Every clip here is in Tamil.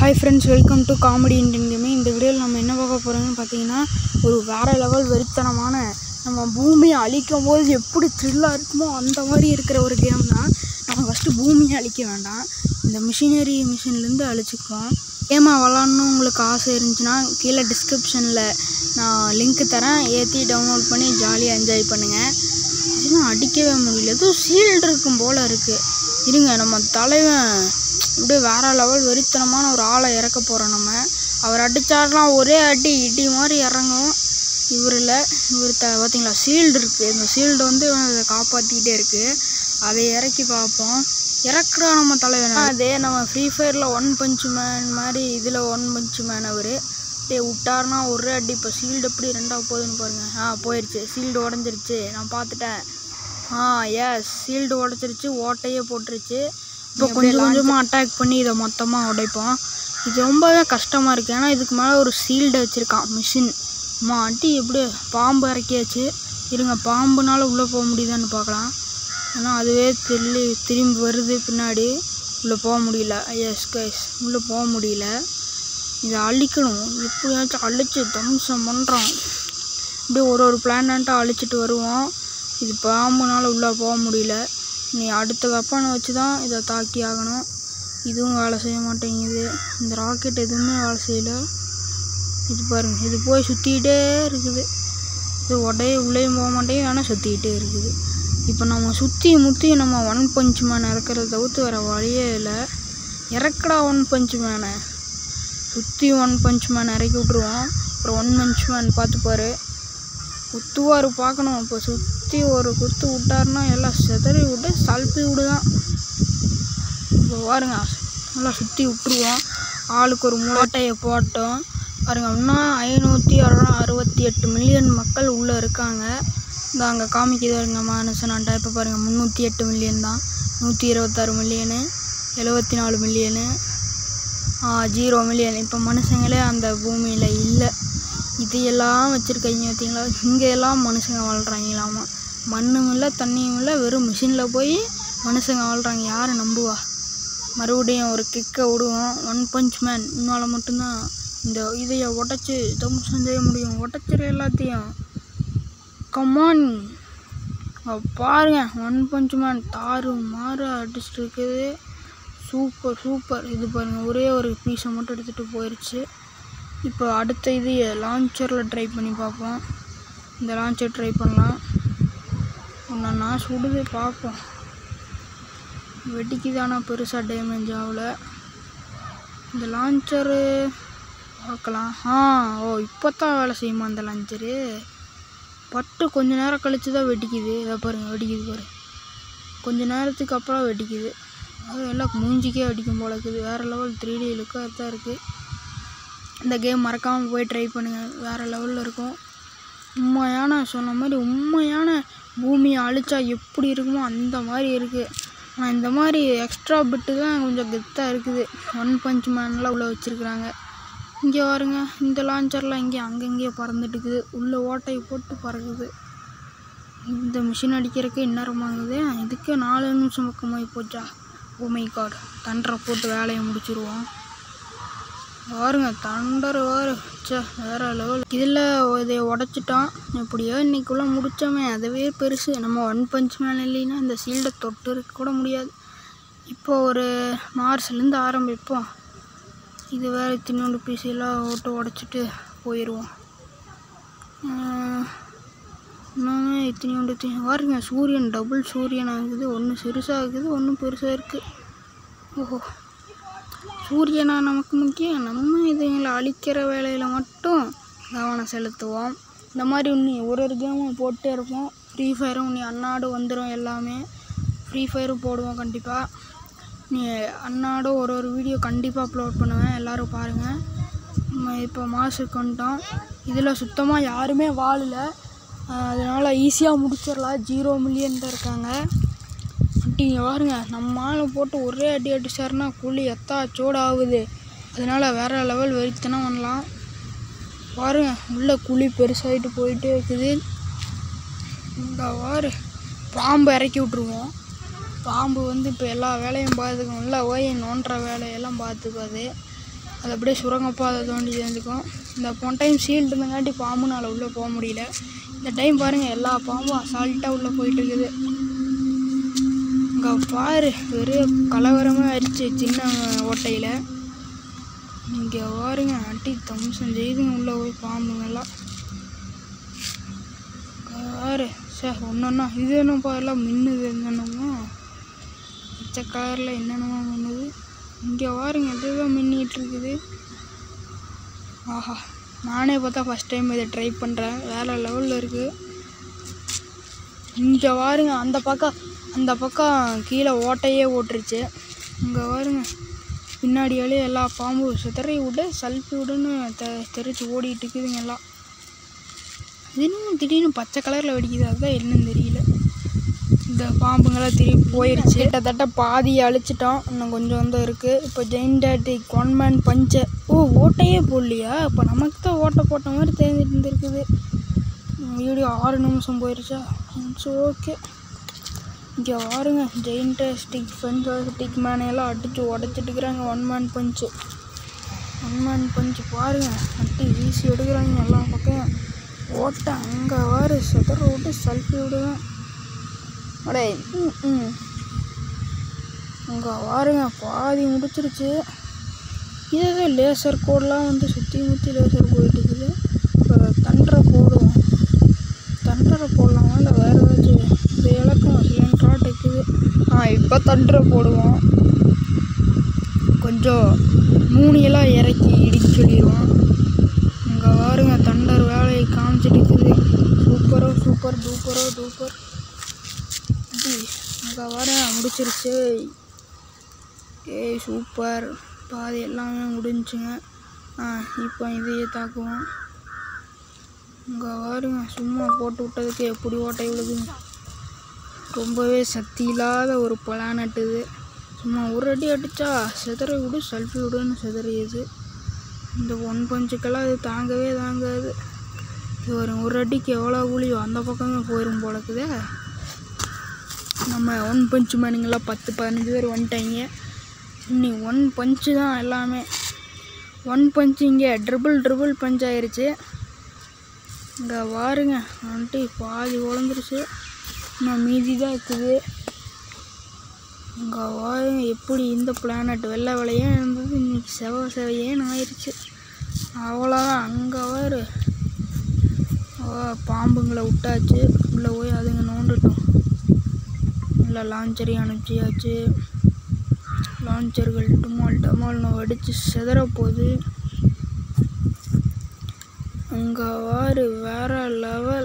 Hi friends welcome to comedy Indian gaming இந்த வீடியோவில் நம்ம என்ன பார்க்க போகிறோம்னு பார்த்தீங்கன்னா ஒரு வேறு லெவல் வெறித்தனமான நம்ம பூமியை அழிக்கும் போது எப்படி த்ரில்லாக இருக்குமோ அந்த மாதிரி இருக்கிற ஒரு கேம் தான் நம்ம ஃபஸ்ட்டு பூமியை அழிக்க வேண்டாம் இந்த மிஷினரி மிஷின்லேருந்து அழிச்சிக்குவோம் கேமை விளாட்ணும் உங்களுக்கு ஆசை இருந்துச்சுன்னா கீழே டிஸ்கிரிப்ஷனில் நான் லிங்க் தரேன் ஏற்றி டவுன்லோட் பண்ணி ஜாலியாக என்ஜாய் பண்ணுங்கள் இதெல்லாம் அடிக்கவே முடியல ஏதோ சீல்டு இருக்கும் போல் இருக்குது இருங்க நம்ம தலைவன் அப்படியே வேற லெவல் வெறித்தனமான ஒரு ஆளை இறக்க போகிறோம் நம்ம அவர் அடித்தாருலாம் ஒரே அடி இடி மாதிரி இறங்கும் இவரில் இவர் த பார்த்தீங்களா சீல்டு இருக்குது இந்த சீல்டு வந்து இதை காப்பாற்றிக்கிட்டே இருக்குது அதை இறக்கி பார்ப்போம் இறக்குறா நம்ம தலைவன் அதே நம்ம ஃப்ரீ ஃபயரில் ஒன் பஞ்ச் மேன் மாதிரி இதில் ஒன் பஞ்ச் மேன் அவர் அப்படியே விட்டாருனா ஒரே அடி இப்போ சீல்டு எப்படி ரெண்டாக போகுதுன்னு பாருங்கள் ஆ போயிடுச்சு சீல்டு உடஞ்சிருச்சு நான் பார்த்துட்டேன் ஆ எஸ் சீல்டு உடச்சிருச்சு ஓட்டையே போட்டுருச்சு இப்போ கொஞ்சம் கொஞ்சமாக அட்டாக் பண்ணி இதை மொத்தமாக உடைப்போம் இது ரொம்பவே கஷ்டமாக இருக்குது ஏன்னா இதுக்கு மேலே ஒரு சீல்டு வச்சுருக்கான் மிஷின் அம்மா அடி எப்படி பாம்பு இறக்கியாச்சு இருங்க பாம்புனால உள்ளே போக முடியுதான்னு பார்க்கலாம் ஆனால் அதுவே தெரியல திரும்பி வருது பின்னாடி உள்ளே போக முடியல எஸ் கைஸ் உள்ளே போக முடியல இதை அழிக்கணும் எப்படியாச்சும் அழிச்சு தம்சம் பண்ணுறோம் இப்படியே ஒரு ஒரு பிளானட்டாக அழிச்சிட்டு வருவோம் இது பாம்புனால உள்ளே போக முடியல நீ அடுத்த வெப்பனை வச்சு தான் இதை தாக்கி ஆகணும் இதுவும் வேலை செய்ய மாட்டேங்குது இந்த ராக்கெட் எதுவுமே வேலை செய்யல இது பாருங்க இது போய் சுற்றிக்கிட்டே இருக்குது இது உடைய உள்ளேயும் போக மாட்டேங்குது ஆனால் சுற்றிக்கிட்டே இருக்குது இப்போ நம்ம சுற்றி முற்றி நம்ம ஒன் பஞ்ச் மேன் இறக்குறத தவிர்த்து வேறு வழியே இல்லை இறக்குடா ஒன் பஞ்ச் மேனை சுற்றி ஒன் பஞ்ச் மேன் இறக்கி விட்ருவோம் அப்புறம் ஒன் பஞ்ச் மேன் பார்த்துப்பாரு குத்துவார் பார்க்கணும் இப்போ சுற்றி ஒரு குத்து விட்டாருன்னா எல்லாம் செதறி விட்டு சல்பி விடுதான் இப்போ பாருங்க நல்லா சுற்றி விட்டுருவோம் ஆளுக்கு ஒரு மூட்டையை போட்டோம் பாருங்க இன்னும் ஐநூற்றி அறுபத்தி எட்டு மில்லியன் மக்கள் உள்ளே இருக்காங்க இந்த அங்கே காமிக்குது பாருங்க மனுஷனாண்டா இப்போ பாருங்கள் முந்நூற்றி எட்டு மில்லியன் தான் நூற்றி இருபத்தாறு மில்லியனு எழுபத்தி நாலு மில்லியனு ஜீரோ மில்லியன் இப்போ மனுஷங்களே அந்த பூமியில் இல்லை இது எல்லாம் வச்சுருக்கீங்க பார்த்தீங்களா இங்கே எல்லாம் மனுஷங்க வாழ்கிறாங்களாமா மண்ணும் இல்லை தண்ணியும் இல்லை வெறும் மிஷினில் போய் மனுஷங்க வாழ்கிறாங்க யார் நம்புவா மறுபடியும் ஒரு கிக்கை விடுவோம் ஒன் பஞ்ச் மேன் உன்னால் மட்டும்தான் இந்த இதையை உடச்சி தம்சம் செய்ய முடியும் உடச்சிரு எல்லாத்தையும் கமான் பாருங்க ஒன் பஞ்ச் மேன் தாறு மாறு அடிச்சிட்டு இருக்குது சூப்பர் சூப்பர் இது பாருங்கள் ஒரே ஒரு பீஸை மட்டும் எடுத்துகிட்டு போயிடுச்சு இப்போ அடுத்த இது லான்ச்சரில் ட்ரை பண்ணி பார்ப்போம் இந்த லான்ச்சர் ட்ரை பண்ணலாம் ஒன்றா சுடுது பார்ப்போம் வெடிக்குது ஆனால் பெருசாக டேமேஜ் ஆகல இந்த லான்ச்சரு பார்க்கலாம் ஆ ஓ இப்போ தான் வேலை செய்யுமா அந்த லான்ச்சரு பட்டு கொஞ்ச நேரம் கழித்து தான் வெடிக்குது இதை பாருங்கள் வெடிக்குது பாரு கொஞ்ச நேரத்துக்கு அப்புறம் வெடிக்குது அது எல்லாம் மூஞ்சிக்கே அடிக்கும் போல இருக்குது வேறு லெவல் த்ரீ டி லுக்காக தான் இருக்குது இந்த கேம் மறக்காமல் போய் ட்ரை பண்ணுங்கள் வேறு லெவலில் இருக்கும் உண்மையான சொன்ன மாதிரி உண்மையான பூமியை அழிச்சா எப்படி இருக்குமோ அந்த மாதிரி இருக்குது ஆனால் இந்த மாதிரி எக்ஸ்ட்ரா பிட்டு தான் கொஞ்சம் கெத்தாக இருக்குது ஒன் பஞ்ச் மேன்லாம் உள்ளே வச்சுருக்குறாங்க இங்கே பாருங்க இந்த லான்ச்சர்லாம் இங்கே அங்கங்கேயே பறந்துட்டு இருக்குது உள்ளே ஓட்டையை போட்டு பறக்குது இந்த மிஷின் அடிக்கிறதுக்கு இந்நேரம் ஆகுது இதுக்கே நாலு நிமிஷம் பக்கமாகி போச்சா ஓமை கார்டு தண்டரை போட்டு வேலையை முடிச்சிருவோம் பாருங்க தண்டர் வாரு சே வேற லெவல் இதில் இதை உடச்சிட்டோம் எப்படியோ இன்னைக்குள்ளே முடித்தோமே அதுவே பெருசு நம்ம ஒன் பஞ்ச் மேன் இல்லைன்னா இந்த சீல்டை தொட்டு இருக்க கூட முடியாது இப்போ ஒரு மார்ச்லேருந்து ஆரம்பிப்போம் இது வேறு தின்னோண்டு பீஸெல்லாம் ஓட்டு உடச்சிட்டு போயிடுவோம் இன்னுமே இத்தனையோண்டு தி பாருங்க சூரியன் டபுள் சூரியன் ஆகுது ஒன்று சிறுசாக இருக்குது ஒன்று பெருசாக இருக்குது ஓஹோ சூரியனா நமக்கு முக்கியம் நம்ம இதுங்களை அழிக்கிற வேலையில் மட்டும் கவனம் செலுத்துவோம் இந்த மாதிரி உன்னி ஒரு ஒரு கேமும் போட்டே இருப்போம் ஃப்ரீ ஃபயரும் உன்னி அன்னாடு வந்துடும் எல்லாமே ஃப்ரீ ஃபயரும் போடுவோம் கண்டிப்பாக நீ அன்னாடும் ஒரு ஒரு வீடியோ கண்டிப்பாக அப்லோட் பண்ணுவேன் எல்லோரும் பாருங்கள் நம்ம இப்போ மாசுக்கு வந்துட்டோம் இதில் சுத்தமாக யாருமே வாழல அதனால் ஈஸியாக முடிச்சிடலாம் ஜீரோ மில்லியன் தான் இருக்காங்க அட்டிங்க பாருங்க நம்ம ஆளை போட்டு ஒரே அடி அடிச்சாருன்னா குழி எத்தா சூடு ஆகுது அதனால் வேறு லெவல் வெறித்தனம் பண்ணலாம் பாருங்க உள்ள குழி பெருசாகிட்டு போயிட்டே இருக்குது இந்த வாரு பாம்பு இறக்கி விட்ருவோம் பாம்பு வந்து இப்போ எல்லா வேலையும் பார்த்துக்கும் உள்ள போய் நோண்டுற வேலையெல்லாம் பார்த்துக்காது அது அப்படியே சுரங்கப்பாதை தோண்டி சேர்ந்துக்கும் இந்த போன டைம் சீல்டு இருந்தங்காட்டி பாம்புனால உள்ளே போக முடியல இந்த டைம் பாருங்கள் எல்லா பாம்பும் அசால்ட்டாக உள்ளே போயிட்டு இருக்குது இங்கே பாரு ஒரே கலவரமாக ஆயிடுச்சு சின்ன ஓட்டையில் இங்கே பாருங்க அட்டி தம்சம் செய்துங்க உள்ளே போய் பாம்புங்கெல்லாம் பாரு சே ஒன்றா இது என்னப்பா எல்லாம் மின்னுது என்னென்னமோ பச்சை கலரில் என்னென்னமோ மின்னுது இங்கே பாருங்க இதுதான் மின்னிட்டு இருக்குது ஆஹா நானே பார்த்தா ஃபஸ்ட் டைம் இதை ட்ரை பண்ணுறேன் வேறு லெவலில் இருக்குது இங்கே பாருங்க அந்த பக்கம் அந்த பக்கம் கீழே ஓட்டையே ஓட்டுருச்சு இங்கே பாருங்க பின்னாடி வழியே எல்லா பாம்பு சிதறி விடு சல்பி விடுன்னு தெ தெரிச்சு ஓடிட்டு இருக்குதுங்க எல்லாம் இது இன்னும் திடீர்னு பச்சை கலரில் வெடிக்குது அதுதான் என்னன்னு தெரியல இந்த பாம்புங்கெல்லாம் திருப்பி போயிடுச்சு கிட்டத்தட்ட பாதி அழிச்சிட்டோம் இன்னும் கொஞ்சம் தான் இருக்குது இப்போ ஜெயின்டாட்டிக் ஒன் மேன் பஞ்சை ஓ ஓட்டையே போடலையா இப்போ நமக்கு தான் ஓட்டை போட்ட மாதிரி தெரிஞ்சிட்டு இருந்திருக்குது வீடியோ ஆறு நிமிஷம் போயிடுச்சா இட்ஸ் ஓகே இங்கே பாருங்க ஜெயின்டாஸ்டிக் ஃபென்டாஸ்டிக் மேனையெல்லாம் அடித்து உடச்சிட்டு இருக்கிறாங்க one man punch one man punch பாருங்க அட்டி வீசி எடுக்கிறாங்க எல்லா பக்கம் ஓட்டை அங்கே வாரு செதற விட்டு சல்பி விடுவேன் அடே ம் ம் அங்கே வாருங்க பாதி முடிச்சிருச்சு இதே லேசர் கோடெலாம் வந்து சுற்றி முற்றி லேசர் போயிட்டு இருக்குது இப்போ தண்டரை போடுவோம் தண்டரை போடலாமா இல்லை வேறு ஏதாச்சும் இந்த இலக்கம் சிலிண்டராக இருக்குது ஆ இப்போ தண்டரை போடுவோம் கொஞ்சம் மூணு இலாம் இறக்கி இடிக்க சொல்லிடுவோம் இங்கே பாருங்க தண்டர் வேலையை காமிச்சிட்டு இருக்குது சூப்பரோ சூப்பர் டூப்பரோ டூப்பர் இங்கே வர முடிச்சிருச்சு ஏய் சூப்பர் பாதி எல்லாமே முடிஞ்சுங்க ஆ இப்போ இதையே தாக்குவோம் இங்கே பாருங்க சும்மா போட்டு விட்டதுக்கு எப்படி ஓட்டை விழுதுங்க ரொம்பவே சக்தி இல்லாத ஒரு பிளானட் இது சும்மா ஒரு அடி அடித்தா சிதறி விடு செல்ஃபி விடுன்னு சிதறியுது இந்த ஒன் பஞ்சுக்கெல்லாம் இது தாங்கவே தாங்காது இது ஒரு ஒரு அடிக்கு எவ்வளோ கூலியோ அந்த பக்கமே போயிடும் போலக்குதே நம்ம ஒன் பஞ்ச் மேனுங்கெல்லாம் பத்து பதினஞ்சு பேர் வந்துட்டாங்க இன்னி ஒன் பஞ்சு தான் எல்லாமே ஒன் பஞ்சு இங்கே ட்ரிபிள் ட்ரிபிள் பஞ்ச் ஆயிருச்சு இங்கே வாருங்க வந்துட்டு பாதி உழந்துருச்சு இன்னும் மீதி தான் இருக்குது இங்கே வாருங்க எப்படி இந்த பிளானட் வெள்ளை வெள்ளையே இருந்தது இன்னைக்கு செவ செவையேன்னு ஆயிடுச்சு அவ்வளோதான் அங்கே வாரு ஓ பாம்புங்களை விட்டாச்சு உள்ளே போய் அதுங்க நோண்டுட்டோம் இல்லை லான்ச்சரையும் அனுப்பிச்சியாச்சு லான்ச்சர்கள் டுமால் டமால்னு வெடித்து செதற போகுது அங்கே வாரு வேற லெவல்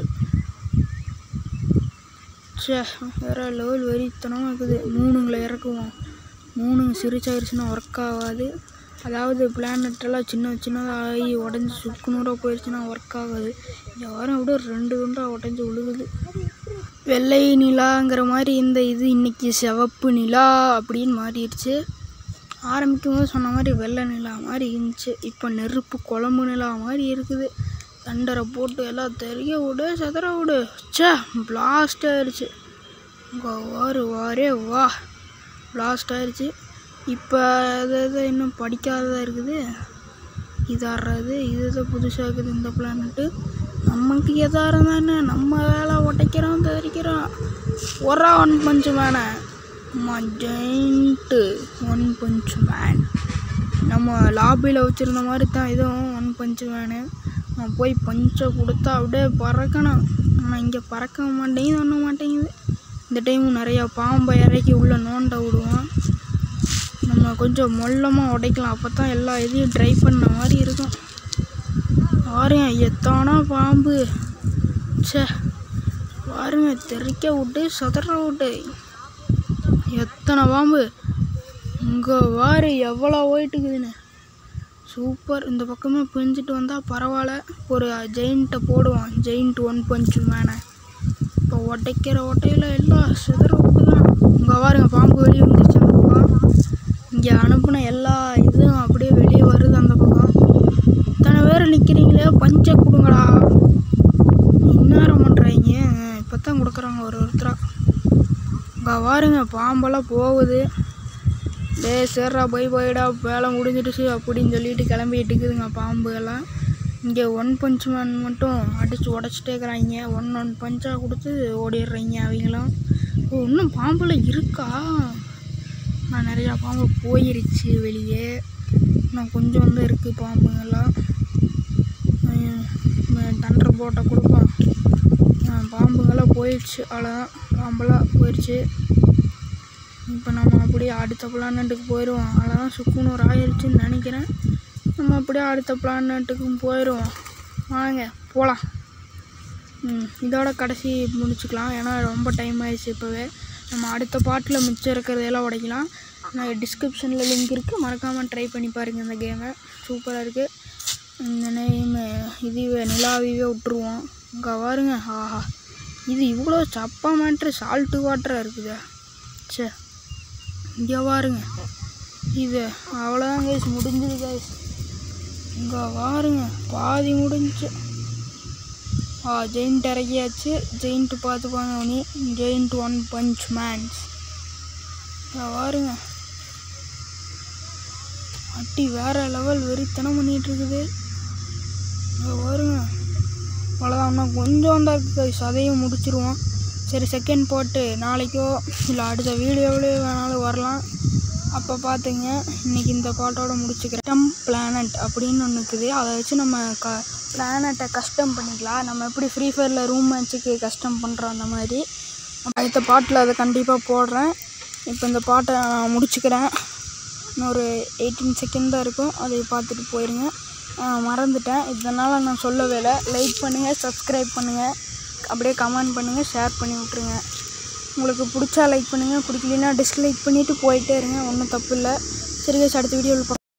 ச்சே வேற லெவல் வெறித்தனமாக இருக்குது மூணுங்களை இறக்குவோம் மூணுங்க சிரிச்சாயிருச்சுன்னா ஒர்க் ஆகாது அதாவது பிளானட்டெல்லாம் சின்ன சின்னதாக ஆகி உடஞ்சி சுக்குநூறாக போயிடுச்சுன்னா ஒர்க் ஆகாது இந்த வாரம் விட ரெண்டு துண்டாக உடஞ்சி விழுகுது வெள்ளை நிலாங்கிற மாதிரி இந்த இது இன்னைக்கு சிவப்பு நிலா அப்படின்னு மாறிடுச்சு ஆரம்பிக்கும் போது சொன்ன மாதிரி வெள்ளை நிலா மாதிரி இருந்துச்சு இப்போ நெருப்பு குழம்பு நிலா மாதிரி இருக்குது தண்டரை போட்டு எல்லாம் தெரிய விடு செதற விடு ச்சே பிளாஸ்ட் ஆயிடுச்சு இங்கே வாரு வாரே வா பிளாஸ்ட் ஆயிடுச்சு இப்போ அது இது இன்னும் படிக்காததாக இருக்குது இதாடுறது இதுதான் புதுசாக இருக்குது இந்த பிளானட்டு நமக்கு எதாக இருந்தானே நம்ம வேலை உடைக்கிறோம் தெரிக்கிறோம் ஒரா ஒன் பஞ்சு மேனே ஜெயிண்ட்டு ஒன் பஞ்ச் மேன் நம்ம லாபியில் வச்சுருந்த மாதிரி தான் இதுவும் ஒன் பஞ்ச் மேனு நான் போய் பஞ்சை கொடுத்தா அப்படியே பறக்கணும் ஆனால் இங்கே பறக்க மாட்டேங்குது ஒன்றும் மாட்டேங்குது இந்த டைமும் நிறையா பாம்பை இறக்கி உள்ளே நோண்ட விடுவோம் நம்ம கொஞ்சம் மொல்லமாக உடைக்கலாம் அப்போ தான் எல்லா இதையும் ட்ரை பண்ண மாதிரி இருக்கும் பாருங்க எத்தானா பாம்பு ச்சே பாருங்க தெறிக்க விட்டு சதற விட்டு எத்தனை பாம்பு இங்கே வாரு எவ்வளோ போயிட்டுக்குதுன்னு சூப்பர் இந்த பக்கமே பிரிஞ்சுட்டு வந்தால் பரவாயில்ல ஒரு ஜெயிண்ட்டை போடுவான் ஜெயிண்ட் ஒன் பஞ்ச் மேனை இப்போ உடைக்கிற ஒட்டையில் எல்லாம் சிதற விட்டு தான் இங்கே பாருங்க பாம்பு வெளியே வந்துருச்சு அந்த பக்கம் இங்கே அனுப்புன எல்லா இதுவும் அப்படியே வெளியே வருது அந்த பக்கம் இத்தனை பேர் நிற்கிறீங்களே பஞ்சை கொடுங்கடா இந்நேரம் பண்ணுறீங்க இப்போ தான் கொடுக்குறாங்க ஒரு ஒருத்தராக இங்கே பாருங்க பாம்பெல்லாம் போகுது டேய் சேர்றா போய் போயிடா வேலை முடிஞ்சிடுச்சு அப்படின்னு சொல்லிட்டு கிளம்பிட்டு இருக்குதுங்க பாம்பு எல்லாம் இங்கே ஒன் பஞ்ச் மேன் மட்டும் அடித்து உடச்சிட்டே இருக்கிறாங்க ஒன் ஒன் பஞ்சாக கொடுத்து ஓடிடுறீங்க அவங்களும் ஓ இன்னும் பாம்புல இருக்கா நான் நிறையா பாம்பு போயிருச்சு வெளியே இன்னும் கொஞ்சம் வந்து இருக்குது பாம்புங்கெல்லாம் தண்டர் போட்டை கொடுப்பான் அஹ் பாம்புங்கெல்லாம் போயிடுச்சு அவ்வளோதான் பாம்பெல்லாம் போயிடுச்சு இப்போ நம்ம அப்படியே அடுத்த பிளானட்டுக்கு போயிடுவோம் அவ்வளோதான் சுக்குனூர் ஆயிடுச்சுன்னு நினைக்கிறேன் நம்ம அப்படியே அடுத்த பிளானட்டுக்கும் போயிடுவோம் வாங்க போகலாம் ம் இதோட கடைசி முடிச்சுக்கலாம் ஏன்னா ரொம்ப டைம் ஆயிடுச்சு இப்போவே நம்ம அடுத்த பாட்டில் மிச்சம் இருக்கிறதெல்லாம் உடைக்கலாம் நான் டிஸ்கிரிப்ஷனில் லிங்க் இருக்குது மறக்காமல் ட்ரை பண்ணி பாருங்கள் இந்த கேமை சூப்பராக இருக்குது இந்த நேம் இதுவே நிலாவிவே விட்டுருவோம் இங்கே பாருங்க ஆஹா இது இவ்வளோ சப்பா மேட்ரு சால்ட்டு வாட்டராக இருக்குதா சே இங்கே பாருங்க இது அவ்வளோதான் கைஸ் முடிஞ்சது கைஸ் இங்கே பாருங்க பாதி முடிஞ்சு ஆ ஜெயிண்ட் இறக்கியாச்சு ஜெயிண்ட் பார்த்துப்பாங்க உனி ஜெயிண்ட் ஒன் பஞ்ச் மேன்ஸ் இங்கே பாருங்க அட்டி வேற லெவல் வெறித்தனம் பண்ணிட்டு இருக்குது இங்கே பாருங்க அவ்வளோதான் இன்னும் கொஞ்சம் தான் இருக்குது guys. அதையும் முடிச்சிருவோம் சரி செகண்ட் போட்டு நாளைக்கோ இல்லை அடுத்த வீடியோவிலே வேணாலும் வரலாம் அப்போ பார்த்துங்க இன்றைக்கி இந்த பாட்டோட முடிச்சுக்கிறேன் டம் பிளானட் அப்படின்னு ஒன்று இருக்குது அதை வச்சு நம்ம க பிளானட்டை கஸ்டம் பண்ணிக்கலாம் நம்ம எப்படி ஃப்ரீ ஃபயரில் ரூம் மேட்ச்சுக்கு கஸ்டம் பண்ணுறோம் அந்த மாதிரி அடுத்த பாட்டில் அதை கண்டிப்பாக போடுறேன் இப்போ இந்த பாட்டை நான் முடிச்சுக்கிறேன் இன்னொரு எயிட்டீன் செகண்ட் தான் இருக்கும் அதை பார்த்துட்டு போயிருங்க ஆஹ் மறந்துட்டேன் இதனால் நான் சொல்லவே இல்லை லைக் பண்ணுங்கள் சப்ஸ்கிரைப் பண்ணுங்கள் அப்படியே கமெண்ட் பண்ணுங்கள் ஷேர் பண்ணி விட்ருங்க உங்களுக்கு பிடிச்சா லைக் பண்ணுங்கள் பிடிக்கலனா டிஸ்லைக் பண்ணிவிட்டு போயிட்டே இருங்க ஒன்றும் தப்பு இல்லை சரி guys, அடுத்த வீடியோவில்